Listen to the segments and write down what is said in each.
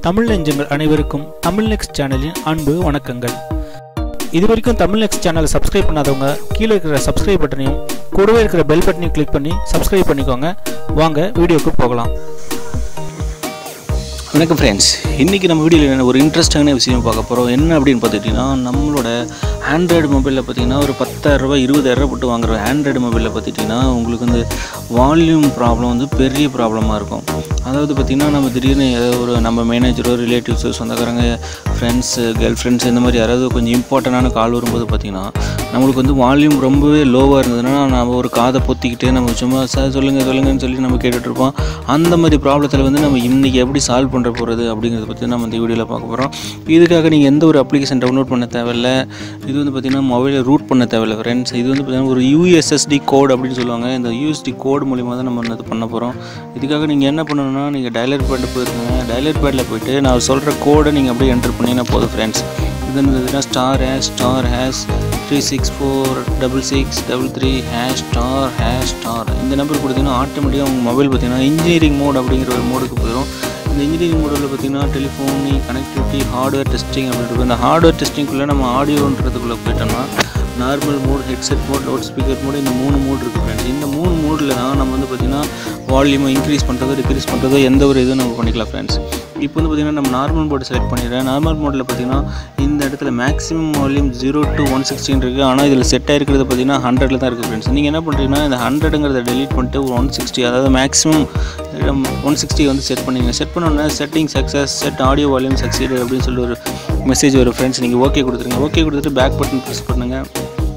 தமிழ் நெஞ்சங்கள் அனைவருக்கும் தமிழ் நெக்ஸ்ட் சேனலின் அன்பு வணக்கங்கள் இது வரைக்கும் தமிழ் நெக்ஸ்ட் சேனலை சப்ஸ்கிரைப் பண்ணாதவங்க கீழே இருக்கிற சப்ஸ்கிரைப் பட்டனையும் கூடவே இருக்கிற பெல் பட்டனையும் கிளிக் பண்ணி சப்ஸ்கிரைப் பண்ணிக்கோங்க வாங்க வீடியோக்கு போகலாம் வணக்கம் ஃப்ரெண்ட்ஸ் இன்றைக்கி நம்ம வீடியோவில் என்ன ஒரு இன்ட்ரெஸ்டான விஷயம் பார்க்க போகிறோம் என்ன அப்படின்னு பார்த்துக்கிட்டிங்கன்னா நம்மளோட ஆண்ட்ராய்டு மொபைலில் பார்த்தீங்கன்னா ஒரு பத்தாயிரரூபா இருபதாயிரரூபா போட்டு வாங்குற ஆண்ட்ராய்டு மொபைலில் பார்த்துக்கிட்டிங்கன்னா உங்களுக்கு வந்து வால்யூம் ப்ராப்ளம் வந்து பெரிய ப்ராப்ளமாக இருக்கும் அதாவது பார்த்திங்கன்னா நம்ம திடீர்னு ஏதாவது ஒரு நம்ம மேனேஜரோ ரிலேட்டிவ்ஸோ சொந்தக்காரங்க ஃப்ரெண்ட்ஸு கேர்ள் ஃப்ரெண்ட்ஸ் இந்த மாதிரி யாராவது கொஞ்சம் இம்பார்ட்டண்டான கால் வரும்போது பார்த்திங்கன்னா நம்மளுக்கு வந்து வால்யூம் ரொம்பவே லோவாக இருந்ததுன்னா நம்ம ஒரு காதை பொத்திக்கிட்டு நம்ம சும்மா சார் சொல்லுங்கள் சொல்லுங்கன்னு சொல்லி நம்ம கேட்டுட்ருப்போம் அந்த மாதிரி ப்ராப்ளத்தில் வந்து நம்ம இன்றைக்கி எப்படி சால்வ் பண்ணுற போகிறது அப்படிங்கிறத பற்றி நம்ம இந்த வீடியோவில் பார்க்க போகிறோம் இதுக்காக நீங்கள் எந்த ஒரு அப்ளிகேஷன் டவுன்லோட் பண்ண தேவையில்ல இது வந்து பார்த்திங்கன்னா மொபைலை ரூட் பண்ண தேவையில்ல ஃப்ரெண்ட்ஸ் இது வந்து பார்த்திங்கன்னா ஒரு யூஎஸ்எஸ்டி கோட் அப்படின்னு சொல்லுவாங்க இந்த யூஎஸ்டி கோட் மூலிமா தான் நம்ம இது பண்ண போகிறோம் இதுக்காக நீங்கள் என்ன பண்ணணும்னா நீங்கள் டயலர் பேட் போயிருக்கீங்க டயலர் பேடில் போயிட்டு நான் சொல்கிற கோடை நீங்கள் அப்படியே என்டர் பண்ணிங்கன்னா போதும் ஃப்ரெண்ட்ஸ் இது வந்து star hash star hash three six four double six double three hash star hash star இந்த நம்பர் கொடுத்தீங்கன்னா ஆட்டோமேட்டிக்காக உங்கள் மொபைல் பார்த்தீங்கன்னா இன்ஜினியரிங் மோட் அப்படிங்கிற ஒரு மோடுக்கு போயிடும் இந்த இன்ஜினியரிங் மோடில் பார்த்தீங்கன்னா டெலிஃபோனி கனெக்டிவிட்டி ஹார்ட்வேர் டெஸ்டிங் அப்படின்னு இருக்கும் இந்த ஹார்ட்வேர் டெஸ்டிங்குள்ளே நம்ம ஆடியோன்றதுக்குள்ளே போயிட்டோம்னா normal mode headset mode loud speaker mode இந்த மூணு மோட் இருக்குது ஃப்ரெண்ட்ஸ் இந்த மூணு மோடில் தான் நம்ம வந்து பார்த்திங்கன்னா வால்யூமை இன்க்ரீஸ் பண்ணுறதோ டிக்ரீஸ் பண்ணுறதோ எந்த ஒரு இதுவும் நம்ம பண்ணிக்கலாம் ஃப்ரெண்ட்ஸ் இப்போ வந்து பார்த்திங்கன்னா நம்ம நார்மல் மோட் செலக்ட் பண்ணிடுறேன் நார்மல் மோடில் பார்த்திங்கன்னா இந்த இடத்துல maximum volume zero to one sixteen இருக்குது ஆனால் இதில் செட் ஆகிருக்கிறது பார்த்திங்கன்னா ஹண்ட்ரடில் தான் இருக்குது ஃப்ரெண்ட்ஸ் நீங்கள் என்ன பண்ணுறீங்கன்னா இந்த ஹண்ட்ரடுங்கிறத டெலீட் பண்ணிட்டு ஒரு ஒன் சிக்ஸ்டி அதாவது மேக்ஸிமம் ஒன் சிக்ஸ்டி வந்து செட் பண்ணிங்க செட் பண்ணோன்னே setting success set audio volume succeed அப்படின்னு சொல்லி ஒரு மெசேஜ் வரும் ஃப்ரெண்ட்ஸ் நீங்கள் ஓகே கொடுத்துருங்க ஓகே கொடுத்துட்டு பேக் பட்டன் ப்ரெஸ் பண்ணுங்கள்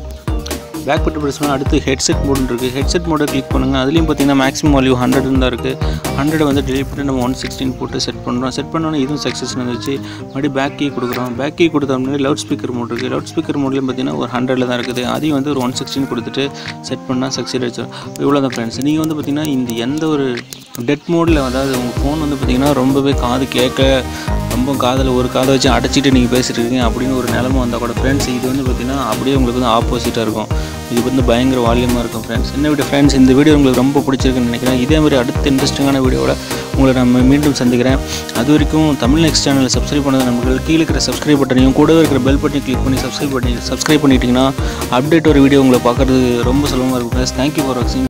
பேக் பட்டன் ப்ரெஸ் பண்ணால் அடுத்து ஹெட்செட் மோடுன்னு இருக்குது ஹெட்செட் மோடை கிளிக் பண்ணுங்கள் அதுலேயும் பார்த்தீங்கன்னா மேக்ஸிமம் வால்யூ ஹண்ட்ரட் தான் இருக்குது ஹண்ட்ரட் வந்து டெலிட் பண்ணி நம்ம ஒன் சிக்ஸ்டின் போட்டு செட் பண்ணுறோம் செட் பண்ணோன்னே இதுவும் சக்ஸஸ் வந்துச்சு மறுபடியும் பேக் கீ கொடுக்குறோம் பேக் கீ கொடுத்த முன்னாடி லவுட் ஸ்பீக்கர் மோட் இருக்குது லவுட் ஸ்பீக்கர் மோட்லேயும் பார்த்தீங்கன்னா ஒரு ஹண்ட்ரடில் தான் இருக்குது அதையும் வந்து ஒரு ஒன் சிக்ஸ்டின் கொடுத்துட்டு செட் பண்ணால் சக்ஸீட் ஆச்சு இவ்வளோ தான் ஃப்ரெண்ட்ஸ் நீங்கள் வந்து பார்த்தீங்கன்னா இந்த எந்த ஒரு டெட் மோடில் அதாவது உங்கள் ஃபோன் வந்து பார்த்திங்கன்னா ரொம்பவே காது கேட்க ரொம்ப காதில் ஒரு காதை வச்சு அடைச்சிட்டு நீங்கள் பேசிட்டு இருக்கீங்க அப்படின்னு ஒரு நிலமை வந்தால் கூட ஃப்ரெண்ட்ஸ் இது வந்து பார்த்திங்கன்னா அப்படியே உங்களுக்கு வந்து ஆப்போசிட்டாக இருக்கும் இது வந்து பயங்கர வால்யூமாக இருக்கும் ஃப்ரெண்ட்ஸ் என்ன விட ஃப்ரெண்ட்ஸ் இந்த வீடியோ உங்களுக்கு ரொம்ப பிடிச்சிருக்குன்னு நினைக்கிறேன் இதே மாதிரி அடுத்த இன்ட்ரெஸ்டிங்கான வீடியோவில் உங்களை நம்ம மீண்டும் சந்திக்கிறேன் அது வரைக்கும் தமிழ் நெக்ஸ்ட் சேனலை சப்ஸ்கிரைப் பண்ணது நண்பர்கள் கீழே இருக்கிற சப்ஸ்கிரைப் பட்டனையும் கூடவே இருக்கிற பெல் பட்டனையும் கிளிக் பண்ணி சப்ஸ்கிரைப் பண்ணி சப்ஸ்கிரைப் பண்ணிட்டீங்கன்னா அப்டேட் ஒரு வீடியோ உங்களை பார்க்குறது ரொம்ப சுலபமாக இருக்கும் ஃப்ரெண்ட்ஸ் தேங்க்யூ ஃபார் வாட்சிங்